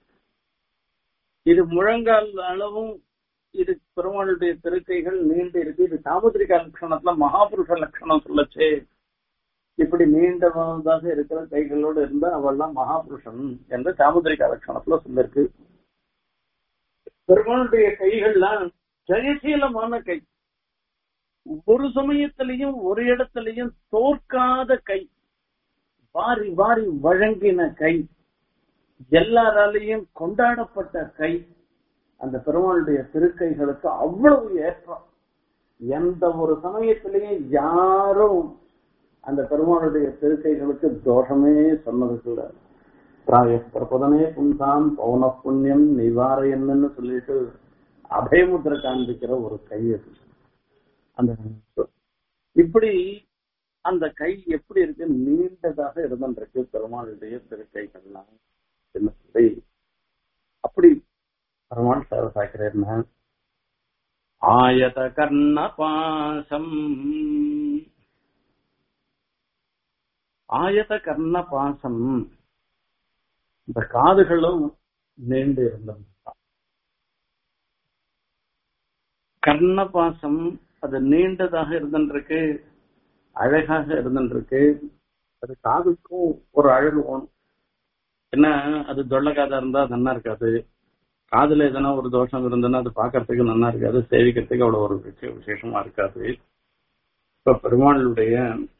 இது முழங்கால் அளவும் இது பெருமாளுடைய திருக்கைகள் நீண்டு இருக்கு இது சாமுதிரிகா லட்சணத்துல மகாபுருஷ லட்சணம் சொல்லச்சே இப்படி நீண்டதாக இருக்கிற கைகளோடு இருந்தா அவெல்லாம் மகாபுருஷன் என்ற சாமுதிரிகா லட்சணத்துல சொல்லிருக்கு பெருமாளுடைய கைகள்லாம் ஜெயசீலமான கை ஒரு சமயத்திலையும் ஒரு இடத்திலையும் தோற்காத கை வாரி வாரி வழங்கின கை எல்லாராலையும் கொண்டாடப்பட்ட கை அந்த பெருமாளுடைய திருக்கைகளுக்கு அவ்வளவு ஏற்றம் எந்த ஒரு சமயத்திலையும் யாரும் அந்த பெருமாளுடைய திருக்கைகளுக்கு தோஷமே சொன்னதுக்குள்ள பிராய பிரபதனே புன்சாம் பௌன புண்ணியம் நிவாரையன்னு சொல்லிட்டு அபயமுத்திர காண்பிக்கிற ஒரு கை அது அந்த இப்படி அந்த கை எப்படி இருக்கு நீண்டதாக இருந்திருக்கு பெருமாளுடைய திருக்கைகள்லாம் என்ன சொல்லி அப்படி பெருமாள் சேவை சாய்க்கிறேன்னா ஆயத கர்ண பாசம் ஆயத கர்ண பாசம் இந்த காதுகளும் நீண்டு இருந்தது கர்ண பாசம் அது நீண்டதாக இருந்திருக்கு அழகாக இருந்திருக்கு அது காதுக்கும் ஒரு அழகு வேணும் என்ன அது தொல்லை காதா இருந்தா நல்லா இருக்காது காதுல எதனா ஒரு தோஷம் இருந்ததுன்னா அது பாக்குறதுக்கு நல்லா இருக்காது சேவிக்கிறதுக்கு அவ்வளவு ஒரு விசேஷமா இருக்காது இப்ப பெருமாளுடைய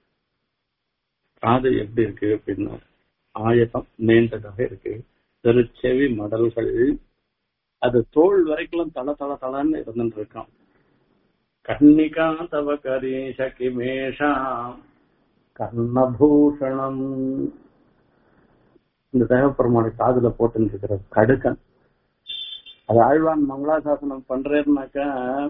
காது எப்படி இருக்கு அப்படின்னா ஆயத்தம் நீண்டதாக இருக்கு திருச்செவி மடல்கள் அது தோல் வரைக்கும் தள தள தளன்னு இருந்துட்டு இருக்கான் கன்னிகா தவ கரீஷ கிமேஷா கர்ணபூஷணம் இந்த தேவப்பெருமாளை காதுல போட்டு இருக்கிற கடுக்கன் அது ஆழ்வான் மங்களாசாசனம் பண்றேன்னாக்கா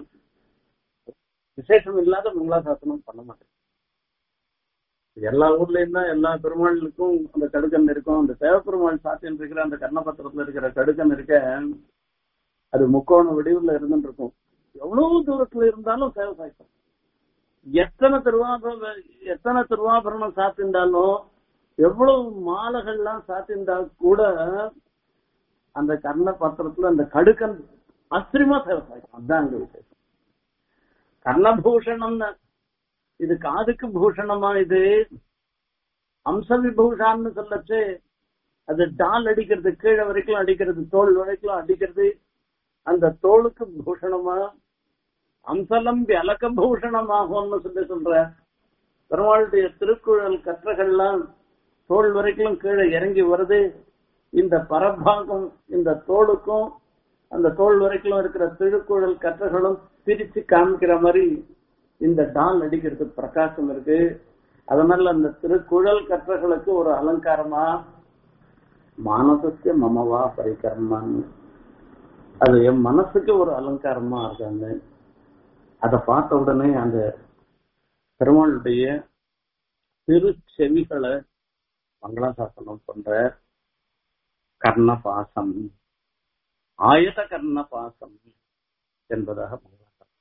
விசேஷம் இல்லாத மங்களாசாசனம் பண்ண மாட்டேன் எல்லா ஊர்லயும் தான் எல்லா பெருமாளுக்கும் அந்த கடுக்கன் இருக்கும் அந்த தேவப்பெருமாள் சாத்தியம் இருக்கிற அந்த கர்ணபத்திரத்துல இருக்கிற கடுக்கன் இருக்க அது முக்கோண வடிவுல இருந்துட்டு இருக்கும் எவ்வளவு தூரத்துல இருந்தாலும் சேவை சாய்க்கும் எத்தனை திருவாபரண எத்தனை திருவாபரணம் சாத்திருந்தாலும் எவ்வளவு மாலைகள்லாம் சாத்திருந்தா கூட அந்த கர்ண பத்திரத்துல அந்த கடுக்கன் அஸ்திரிமா சேவை சாய்க்கும் அதுதான் அங்க விசேஷம் கர்ணபூஷணம்னு இது காதுக்கு பூஷணமா இது அம்ச விபூஷான்னு சொல்லச்சு அது டால் அடிக்கிறது கீழே வரைக்கும் அடிக்கிறது தோல் வரைக்கும் அடிக்கிறது அந்த தோளுக்கு பூஷணமா அம்சலம் விலக்க பூஷணமாகும்னு சொல்லி சொல்ற பெருமாளுடைய திருக்குழல் கற்றகள்லாம் தோல் வரைக்கும் கீழே இறங்கி வருது இந்த பரபாகம் இந்த தோளுக்கும் அந்த தோல் வரைக்கும் இருக்கிற திருக்குழல் கற்றகளும் பிரிச்சு காமிக்கிற மாதிரி இந்த டால் அடிக்கிறது பிரகாசம் இருக்கு அதனால அந்த திருக்குழல் கற்றகளுக்கு ஒரு அலங்காரமா மானசத்திய மமவா பரிகரமான்னு அது என் மனசுக்கு ஒரு அலங்காரமா இருக்காங்க அதை பார்த்த உடனே அந்த பெருமாளுடைய திருச்செவிகளை மங்களாசாசனம் பண்ற கர்ண பாசம் ஆயத கர்ண பாசம் என்பதாக மங்களாசாசனம்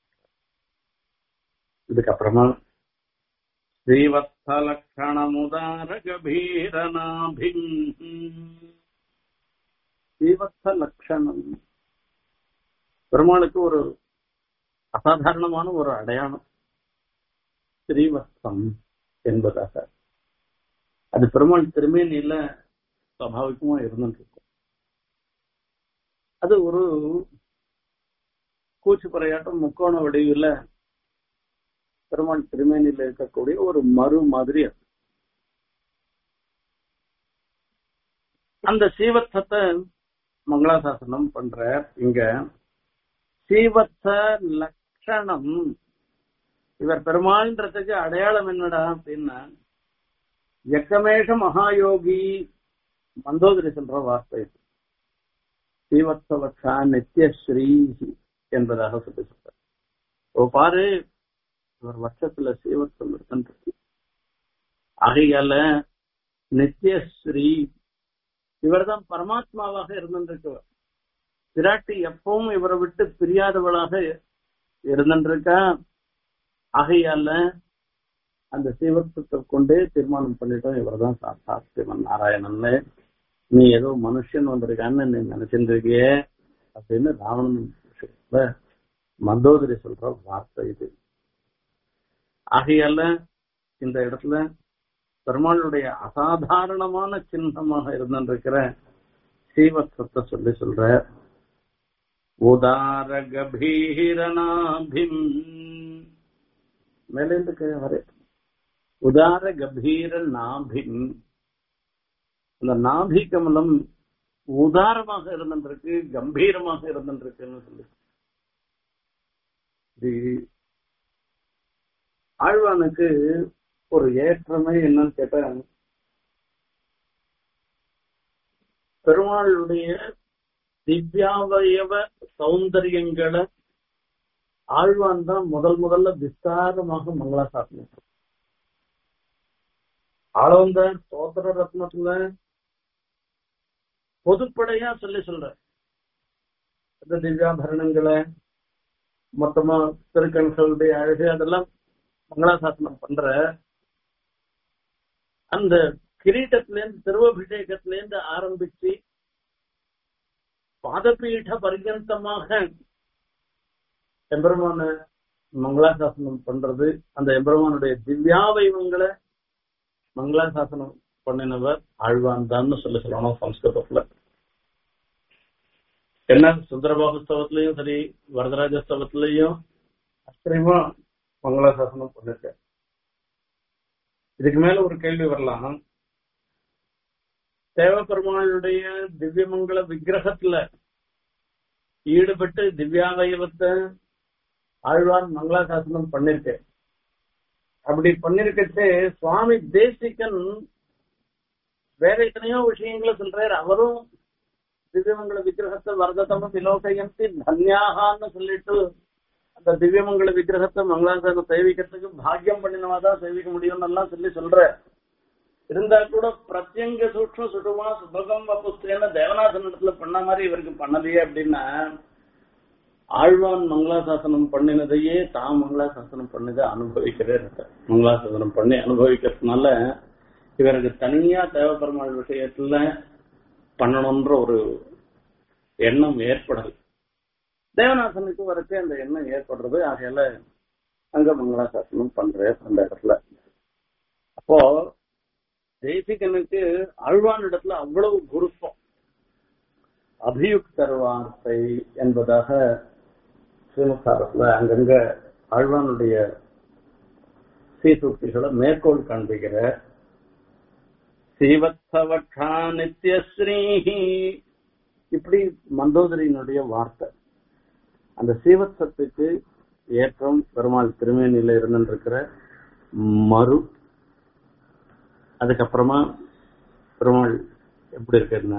இதுக்கப்புறமா ஸ்ரீவத்ஸலக்ஷணமுதார கபீரநாபிம் ஸ்ரீவத்ஸ லட்சணம் பெருமாளுக்கு ஒரு அசாதாரணமான ஒரு அடையாளம் ஸ்ரீவத்சம் என்பதாக அது பெருமாள் திருமேனியில சுவாபாவிகமா இருந்துட்டு இருக்கும் அது ஒரு கூச்சு பறையாட்டம் முக்கோண வடிவில் பெருமாள் திருமேனியில இருக்கக்கூடிய ஒரு மறு மாதிரி அது அந்த சீவத்தத்தை மங்களாசாசனம் பண்ற இங்க சீவத்த லட்சணம் இவர் பெருமாள்ன்றதுக்கு அடையாளம் என்னடா அப்படின்னா எக்கமேஷ மகாயோகி மந்தோதரி சொல்ற வார்த்தை சீவத்சவக்ஷா நித்யஸ்ரீ என்பதாக சொல்லி சொல்றார் ஓ பாரு இவர் வருஷத்துல சீவத்தம் இருக்கின்றது ஆகையால நித்யஸ்ரீ இவர்தான் பரமாத்மாவாக இருந்திருக்கவர் பிராட்டி எப்பவும் இவரை விட்டு பிரியாதவளாக இருந்திருக்கா ஆகையால அந்த சீவத்துவத்தை கொண்டே தீர்மானம் பண்ணிட்டோம் இவர்தான் சாத்தா சிவன் நாராயணன் நீ ஏதோ மனுஷன் வந்திருக்கான்னு நீ நினைச்சிட்டு இருக்கியே அப்படின்னு ராவணன் மந்தோதரி சொல்ற வார்த்தை இது ஆகையால இந்த இடத்துல பெருமாளுடைய அசாதாரணமான சின்னமாக இருந்திருக்கிற சீவத்வத்தை சொல்லி சொல்ற உதார கபீரநாபிம் மேலேந்து கீழே வரை உதார கபீர நாபிம் அந்த நாபி கமலம் உதாரமாக இருந்திருக்கு கம்பீரமாக இருந்திருக்குன்னு சொல்லி இது ஆழ்வானுக்கு ஒரு ஏற்றமே என்னன்னு கேட்டா பெருமாளுடைய திவ்யாவயவ சௌந்தரியங்களை ஆழ்வான் தான் முதல் முதல்ல விஸ்தாரமாக மங்களாசாசனம் ஆளவந்தார் சோதர ரத்னத்துல பொதுப்படையா சொல்லி சொல்ற இந்த திவ்யாபரணங்களை மொத்தமா திருக்கண்களுடைய அழகு அதெல்லாம் மங்களாசாசனம் பண்ற அந்த கிரீட்டத்திலேருந்து திருவபிஷேகத்திலேருந்து ஆரம்பிச்சு பாதபீட பர்யந்தமாக எம்பெருமான மங்களாசாசனம் பண்றது அந்த எம்பெருமானுடைய திவ்யாவைவங்களை மங்களாசாசனம் பண்ணினவர் ஆழ்வான் தான் சொல்ல சொல்லணும் சம்ஸ்கிருதத்துல என்ன சுந்தரபாபு ஸ்தவத்திலையும் சரி வரதராஜ ஸ்தவத்திலையும் ஆச்சரியமா மங்களாசாசனம் பண்ணிருக்க இதுக்கு மேல ஒரு கேள்வி வரலாம் தேவபெருமாளுடைய திவ்யமங்கல விக்கிரகத்துல ஈடுபட்டு திவ்யாவயவத்தை ஆழ்வான் மங்களாசாசனம் பண்ணிருக்க அப்படி பண்ணிருக்கச்சே சுவாமி தேசிகன் வேற எத்தனையோ விஷயங்களை சொல்றாரு அவரும் திவ்யமங்கல விக்கிரகத்தை வரதத்தம விலோகயந்தி தன்யாகான்னு சொல்லிட்டு அந்த திவ்யமங்கல விக்கிரகத்தை மங்களாசாசனம் சேவிக்கிறதுக்கு பாக்கியம் பண்ணினவாதான் சேவிக்க முடியும்னு எல்லாம் சொல்லி சொல்ற இருந்தா கூட பிரத்யங்க சூட்சம் சுடுமா சுபகம் வப்புஸ்தேன தேவநாதன் இடத்துல பண்ண மாதிரி இவருக்கு பண்ணலையே அப்படின்னா ஆழ்வான் மங்களாசாசனம் பண்ணினதையே தான் மங்களாசாசனம் பண்ணதை அனுபவிக்கிறேன் மங்களாசாசனம் பண்ணி அனுபவிக்கிறதுனால இவருக்கு தனியா தேவபெருமாள் விஷயத்துல பண்ணணும்ன்ற ஒரு எண்ணம் ஏற்படல தேவநாதனுக்கு வரைக்கும் அந்த எண்ணம் ஏற்படுறது ஆகையால அங்க மங்களாசாசனம் பண்றேன் அந்த இடத்துல அப்போ தேசிகனுக்கு ஆழ்வான் இடத்துல அவ்வளவு குருப்பம் அபியுக்தர் வார்த்தை என்பதாக ஸ்ரீமுகாரத்துல அங்கங்க ஆழ்வானுடைய சீசூக்திகளை மேற்கோள் காண்பிக்கிற சீவத்சவட்சா நித்யஸ்ரீஹி இப்படி மந்தோதரியினுடைய வார்த்தை அந்த சீவத்சத்துக்கு ஏற்றம் பெருமாள் திருமேனியில இருந்திருக்கிற மறு அதுக்கப்புறமா பெருமாள் எப்படி இருக்குன்னா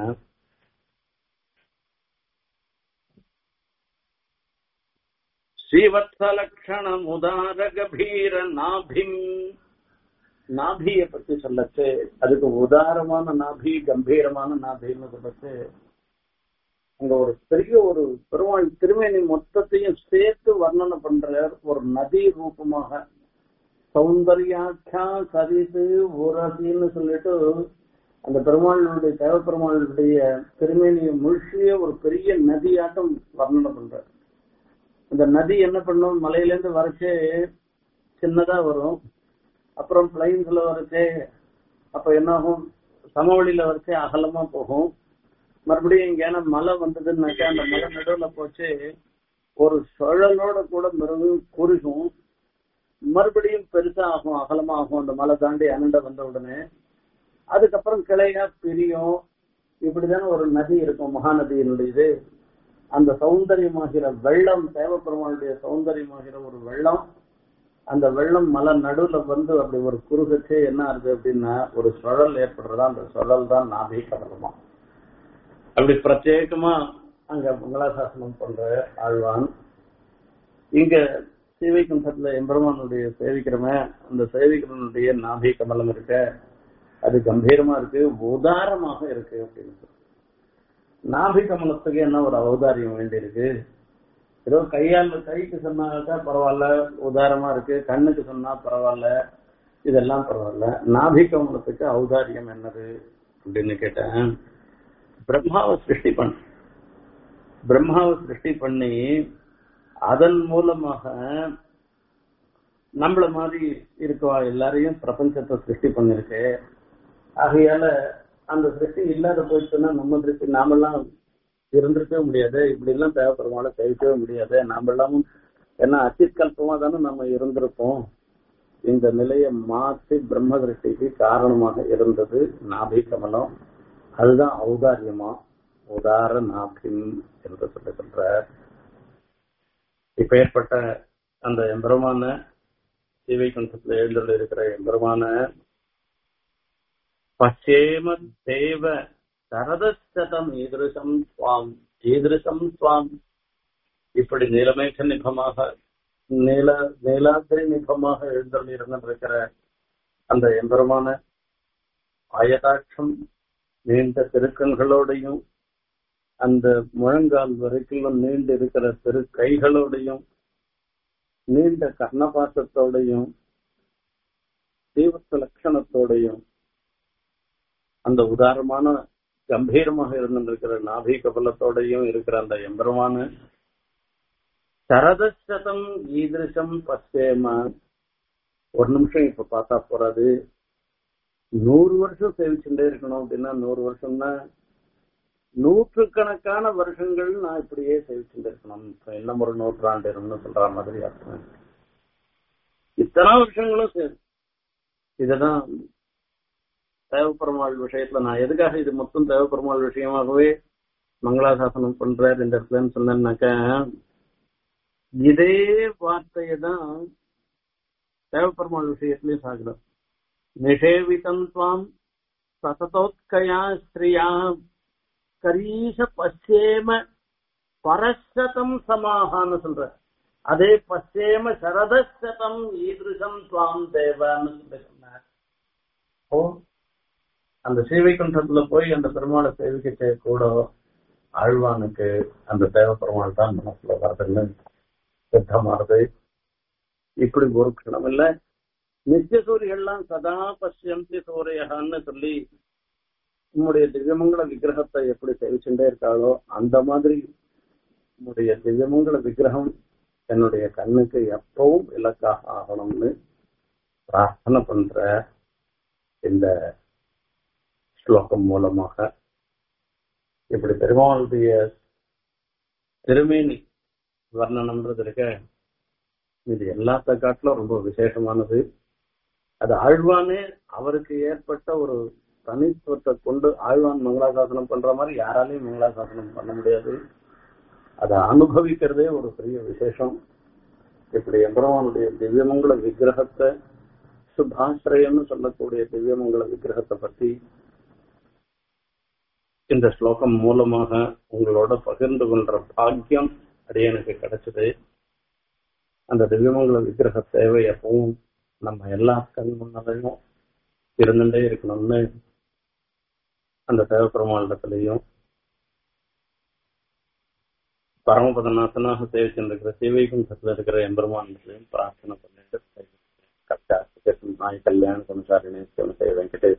ஸ்ரீவத்சலக்ஷணம் உதார கபீர நாபிம் நாபிய பத்தி சொல்லச்சு அதுக்கு உதாரமான நாபி கம்பீரமான நாபின்னு சொல்லச்சு அங்க ஒரு பெரிய ஒரு பெருமாள் திருமேனி மொத்தத்தையும் சேர்த்து வர்ணனை பண்ற ஒரு நதி ரூபமாக சௌந்தர்யாட்சா சரிது ஊரசின்னு சொல்லிட்டு அந்த பெருமாளுடைய தேவ பெருமாளுடைய திருமேனியை முழுசிய ஒரு பெரிய நதியாட்டம் வர்ணனை பண்ற அந்த நதி என்ன பண்ணும் மலையிலேருந்து வரைச்சே சின்னதா வரும் அப்புறம் பிளைன்ஸ்ல வரைச்சே அப்ப என்ன ஆகும் சமவெளியில வரைச்சே அகலமா போகும் மறுபடியும் எங்கேயான மலை வந்ததுன்னாக்கா அந்த மலை நடுவுல போச்சு ஒரு சுழலோட கூட மிருகம் குறுகும் மறுபடியும் பெருசா ஆகும் அகலமா ஆகும் அந்த மலை தாண்டி அனண்ட வந்த உடனே அதுக்கப்புறம் கிளையா பிரியும் இப்படிதானே ஒரு நதி இருக்கும் மகாநதியினுடைய இது அந்த சௌந்தரியமாகிற வெள்ளம் தேவப்பெருமாளுடைய சௌந்தரியமாகிற ஒரு வெள்ளம் அந்த வெள்ளம் மலை நடுவுல வந்து அப்படி ஒரு குறுகச்சே என்ன ஆகுது அப்படின்னா ஒரு சுழல் ஏற்படுறதா அந்த சுழல் தான் நாபி கடலுமா அப்படி பிரத்யேகமா அங்க மங்களாசாசனம் பண்ற ஆழ்வான் இங்க சேவைக்குண்டத்துல எம்பெருமானுடைய சேவிக்கிறவன் அந்த சேவிக்கிறவனுடைய நாபி கமலம் இருக்க அது கம்பீரமா இருக்கு உதாரமாக இருக்கு அப்படின்னு சொல்லி நாபி கமலத்துக்கு என்ன ஒரு அவதாரியம் வேண்டி இருக்கு ஏதோ கையால் கைக்கு சொன்னாக்கா பரவாயில்ல உதாரமா இருக்கு கண்ணுக்கு சொன்னா பரவாயில்ல இதெல்லாம் பரவாயில்ல நாபி கமலத்துக்கு ஔதாரியம் என்னது அப்படின்னு கேட்டேன் பிரம்மாவை சிருஷ்டி பண்ண பிரம்மாவை சிருஷ்டி பண்ணி அதன் மூலமாக நம்மள மாதிரி இருக்கவா எல்லாரையும் பிரபஞ்சத்தை சிருஷ்டி பண்ணிருக்கு ஆகையால அந்த சிருஷ்டி இல்லாத போயிடுச்சுன்னா நம்ம சிருஷ்டி நாமெல்லாம் இருந்திருக்கவே முடியாது இப்படி எல்லாம் தேவைப்படுறவங்கள சேவிக்கவே முடியாது நாம எல்லாமும் ஏன்னா அச்சிற்கல்பமா தானே நம்ம இருந்திருப்போம் இந்த நிலையை மாற்றி பிரம்ம திருஷ்டிக்கு காரணமாக இருந்தது நாபி கமலம் அதுதான் ஔதாரியமா உதார நாபின் என்று சொல்லி சொல்ற இப்ப ஏற்பட்ட அந்த எம்பெருமான சிவை கண்டத்துல எழுந்துள்ள இருக்கிற எம்பெருமான பச்சேம தேவ சரதசதம் ஈதிருஷம் சுவாம் ஈதிருஷம் சுவாம் இப்படி நீலமேக நிபமாக நீல நீலாத்திரி நிபமாக எழுந்தருள் இருந்திருக்கிற அந்த எம்பெருமான ஆயதாட்சம் நீண்ட திருக்கண்களோடையும் அந்த முழங்கால் வரைக்கும் நீண்டு இருக்கிற திரு கைகளோடையும் நீண்ட கர்ணபாசத்தோடையும் தீவத்த லட்சணத்தோடையும் அந்த உதாரணமான கம்பீரமாக இருந்திருக்கிற நாபி கபலத்தோடையும் இருக்கிற அந்த எம்பெருமான சரதசதம் ஈதிருஷம் பச்சேம ஒரு நிமிஷம் இப்ப பார்த்தா போறாது நூறு வருஷம் சேவிச்சுட்டே இருக்கணும் அப்படின்னா நூறு வருஷம்னா நூற்றுக்கணக்கான வருஷங்கள் நான் இப்படியே சேவிச்சுட்டு இருக்கணும் இப்ப என்ன ஒரு நூற்றாண்டு இருக்கும்னு சொல்ற மாதிரி அர்த்தம் இத்தனை வருஷங்களும் சரி இதுதான் தேவப்பெருமாள் விஷயத்துல நான் எதுக்காக இது மொத்தம் தேவப்பெருமாள் விஷயமாகவே மங்களாசாசனம் பண்றாரு இந்த இடத்துலன்னு சொன்னேன்னாக்க இதே வார்த்தையை தான் தேவப்பெருமாள் விஷயத்திலயும் சாகுறோம் நிஷேவிதம் துவாம் சததோத்கயா ஸ்திரியா கரீஷ பச்சேம பரசதம் சமாகான்னு சொல்ற அதே பச்சேம சரதசதம் ஈதிருஷம் துவாம் தேவான்னு சொல்லி சொன்னார் ஓ அந்த சேவைக்குன்றத்துல போய் அந்த பெருமாளை சேவிக்க கூட ஆழ்வானுக்கு அந்த தேவ பெருமாள் தான் மனசுல வருதுன்னு சித்தமானது இப்படி ஒரு க்ஷணம் இல்ல நித்திய சூரியெல்லாம் சதா பசியந்தி சூரியகான்னு சொல்லி உம்முடைய திவ்யமங்கல விக்கிரகத்தை எப்படி சேவிச்சுட்டே இருக்காளோ அந்த மாதிரி உம்முடைய திவ்யமங்கல விக்கிரகம் என்னுடைய கண்ணுக்கு எப்பவும் இலக்காக ஆகணும்னு பிரார்த்தனை பண்ற இந்த ஸ்லோகம் மூலமாக இப்படி பெருமாளுடைய திருமேனி வர்ணனம்ன்றது இருக்க இது எல்லாத்த காட்டிலும் ரொம்ப விசேஷமானது அது ஆழ்வானே அவருக்கு ஏற்பட்ட ஒரு தனித்துவத்தை கொண்டு ஆழ்வான் மங்களாசாசனம் பண்ற மாதிரி யாராலையும் மங்களாசாசனம் பண்ண முடியாது அதை அனுபவிக்கிறதே ஒரு பெரிய விசேஷம் இப்படி எம்பெருமானுடைய திவ்யமங்கல விக்கிரகத்தை சுபாசிரயம்னு சொல்லக்கூடிய திவ்யமங்கல விக்கிரகத்தை பத்தி இந்த ஸ்லோகம் மூலமாக உங்களோட பகிர்ந்து கொண்ட பாக்கியம் அது எனக்கு கிடைச்சது அந்த திவ்யமங்கல விக்கிரக தேவை எப்பவும் நம்ம எல்லா கண் முன்னாலையும் இருந்துட்டே இருக்கணும்னு அந்த தேவ பெருமாண்டத்திலையும் பரமபதநாசனாக சேவிச்சிருக்கிற சேவைகுண்டத்தில் இருக்கிற எம்பெருமானத்திலையும் பிரார்த்தனை பண்ணிட்டு கரெக்டா நாய் கல்யாண சம்சாரிணி வெங்கடேஷ்